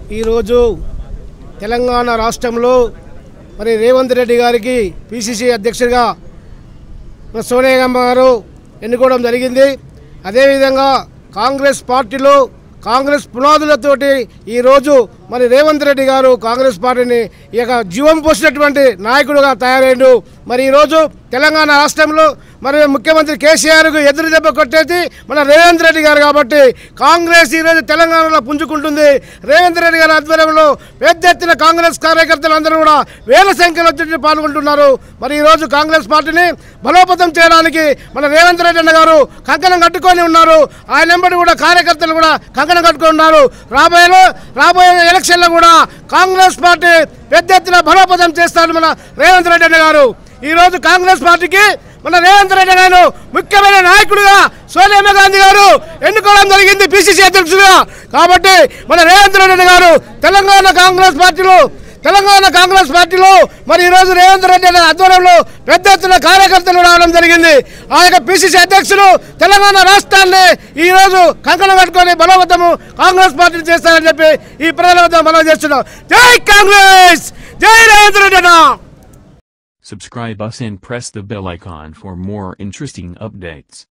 ఈరోజు తెలంగాణ రాష్ట్రంలో మరి రేవంత్ రెడ్డి గారికి పిసిసి అధ్యక్షుడిగా మరి సోనియా గాంధీ గారు ఎన్నుకోవడం జరిగింది అదేవిధంగా కాంగ్రెస్ పార్టీలో కాంగ్రెస్ పునాదులతోటి ఈరోజు మరి రేవంత్ రెడ్డి గారు కాంగ్రెస్ పార్టీని ఈ యొక్క జీవం పోసినటువంటి నాయకుడుగా తయారైండు మరి ఈరోజు తెలంగాణ రాష్ట్రంలో మరి ముఖ్యమంత్రి కేసీఆర్కు ఎదురు దెబ్బ కొట్టేది మన రేవంత్ రెడ్డి గారు కాబట్టి కాంగ్రెస్ ఈరోజు తెలంగాణలో పుంజుకుంటుంది రేవంత్ రెడ్డి గారి ఆధ్వర్యంలో పెద్ద ఎత్తున కాంగ్రెస్ కార్యకర్తలు అందరూ కూడా వేల సంఖ్యలో వచ్చి పాల్గొంటున్నారు మరి ఈరోజు కాంగ్రెస్ పార్టీని బలోపేతం చేయడానికి మన రేవంత్ రెడ్డి అన్న గారు కంకణం కట్టుకొని ఉన్నారు ఆయన వెంబడి కూడా కార్యకర్తలు కూడా కంకణం కట్టుకొని ఉన్నారు రాబోయే రాబోయే ఎలక్షన్లో కూడా కాంగ్రెస్ పార్టీ పెద్ద ఎత్తున బలోపేతం చేస్తారు మన రేవంత్ రెడ్డి అన్న గారు ఈరోజు కాంగ్రెస్ పార్టీకి మన రేవంత్ రెడ్డి గారు ముఖ్యమైన నాయకుడిగా సోనియా గాంధీ గారు ఎన్నుకోవడం జరిగింది పిసిసి అధ్యక్షుడిగా కాబట్టి మన రేవంత్ రెడ్డి గారు తెలంగాణ కాంగ్రెస్ పార్టీలో తెలంగాణ కాంగ్రెస్ పార్టీలో మరి ఈరోజు రేవంత్ రెడ్డి గారి ఆధ్వర్యంలో పెద్ద ఎత్తున కార్యకర్తలు రావడం జరిగింది ఆ యొక్క పిసిసి అధ్యక్షులు తెలంగాణ రాష్ట్రాన్ని ఈ రోజు కంకణం కట్టుకొని బలవంతము కాంగ్రెస్ పార్టీని చేస్తారని చెప్పి ఈ ప్రజల వద్ద మనం చేస్తున్నాం జై కాంగ్రెస్ జై రేవంత్ రెడ్డి అన్న Subscribe us and press the bell icon for more interesting updates.